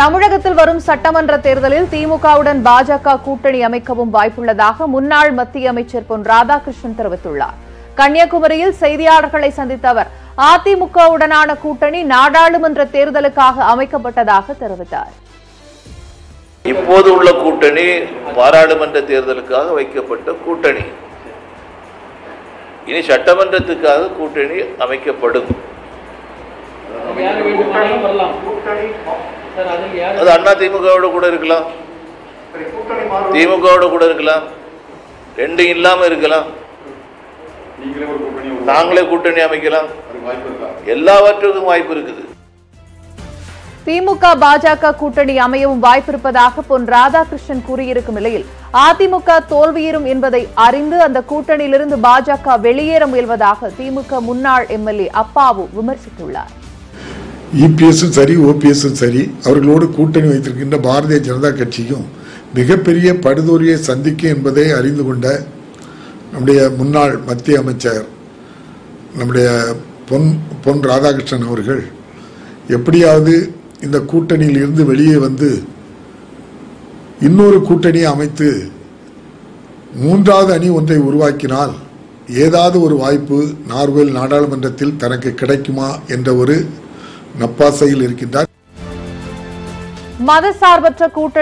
தமிழகத்தில் வரும் சட்டமன்ற தேர்தலில் திமுகவுடன் பாஜக கூட்டணி அமைக்கவும் வாய்ப்புள்ளதாக முன்னாள் மத்திய அமைச்சர் பொன் ராதாகிருஷ்ணன் தெரிவித்துள்ளார் கன்னியாகுமரியில் செய்தியாளர்களை சந்தித்த அவர் அதிமுகவுடனான கூட்டணி நாடாளுமன்ற தேர்தலுக்காக அமைக்கப்பட்டதாக தெரிவித்தார் இப்போது உள்ள கூட்டணி பாராளுமன்ற தேர்தலுக்காக வைக்கப்பட்ட கூட்டணி இனி சட்டமன்றத்துக்காக கூட்டணி அமைக்கப்படும் யார் வேண்டுமானாலும் வரலாம் சார் அதில் யார் அது அண்ணா திமுகவோட கூட இருக்கலாம் திமுகவோட கூட இருக்கலாம் ரெண்டும் இல்லாம இருக்கலாம் நீங்களே ஒரு கூட்டணி நாங்களே கூட்டணி அமைக்கலாம் அதுக்கு வாய்ப்பு இருக்கா எல்லாவற்றுக்கும் வாய்ப்பு இருக்குது திமுக பாஜக கூட்டணி அமையவும் வாய்ப்பிருப்பதாக பொன் ராதாகிருஷ்ணன் கூறியிருக்கும் நிலையில் அதிமுக தோல்வியுறும் என்பதை அறிந்து அந்த கூட்டணியிலிருந்து பாஜக வெளியேற முயல்வதாக திமுக முன்னாள் எம்எல்ஏ அப்பாவு விமர்சித்துள்ளார் இபிஎஸும் சரி ஓபிஎஸும் சரி அவர்களோடு கூட்டணி வைத்திருக்கின்ற பாரதிய ஜனதா கட்சியும் மிகப்பெரிய படுதோரியை சந்திக்கும் என்பதை அறிந்து கொண்ட நம்முடைய முன்னாள் மத்திய அமைச்சர் நம்முடைய பொன் பொன் ராதாகிருஷ்ணன் அவர்கள் எப்படியாவது இந்த கூட்டணியில் இருந்து வெளியே வந்து இன்னொரு கூட்டணியை அமைத்து மூன்றாவது அணி ஒன்றை உருவாக்கினால் ஏதாவது ஒரு வாய்ப்பு நார்வேல் நாடாளுமன்றத்தில் தனக்கு கிடைக்குமா என்ற ஒரு நப்பாசையில் இருக்கின்றார் மதசார்பற்ற கூட்டணி